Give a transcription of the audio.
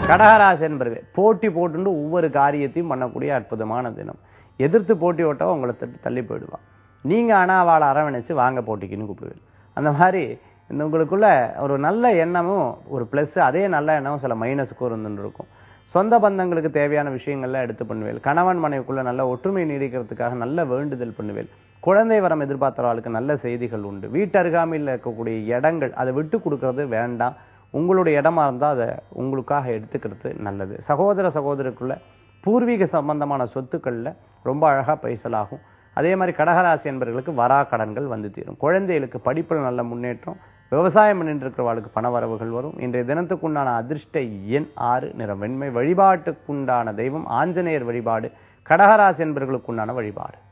கடகராசி என்பர்கள் போட்டி போட்டுண்டு ஒவ்வொரு காரியத்தையும் பண்ணக்கூடிய அற்புதமான தினம் எதிர்த்து போட்டி ஓட்டவ உங்களை தட்டி தள்ளி போயிடுவான் நீங்க ஆனா அவளை அரவணைச்சு வாங்க போட்டிக்குன்னு கூப்பிடுவீங்க அந்த மாதிரி இந்த உங்களுக்குள்ள ஒரு நல்ல எண்ணமும் ஒரு ப்ளஸ் அதே நல்ல எண்ணமும் சில மைனஸுக்கும் இருந்துன்னு இருக்கும் சொந்த பந்தங்களுக்கு தேவையான விஷயங்கள்லாம் எடுத்து பண்ணுவேன் கணவன் மனைவிக்குள்ள நல்ல ஒற்றுமை நீடிக்கிறதுக்காக நல்ல வேண்டுதல் பண்ணுவேன் குழந்தை வரம் எதிர்பார்த்தவர்களுக்கு நல்ல செய்திகள் உண்டு வீட்டு அருகாமையில் இருக்கக்கூடிய இடங்கள் அதை விட்டு கொடுக்கறது வேண்டாம் உங்களுடைய இடமா இருந்தால் அதை உங்களுக்காக எடுத்துக்கிறது நல்லது சகோதர சகோதரருக்குள்ள பூர்வீக சம்பந்தமான சொத்துக்களில் ரொம்ப அழகாக பைசலாகும் அதே மாதிரி கடகராசி என்பவர்களுக்கு வரா கடன்கள் வந்து தீரும் குழந்தைகளுக்கு படிப்பில் நல்ல முன்னேற்றம் விவசாயம் பண்ணிட்டு இருக்கிறவர்களுக்கு பண வரவுகள் வரும் இன்றைய தினத்துக்குண்டான அதிர்ஷ்ட எண் ஆறு நிறம் வெண்மை வழிபாட்டுக்குண்டான தெய்வம் ஆஞ்சநேயர் வழிபாடு கடகராசி என்பவர்களுக்குண்டான வழிபாடு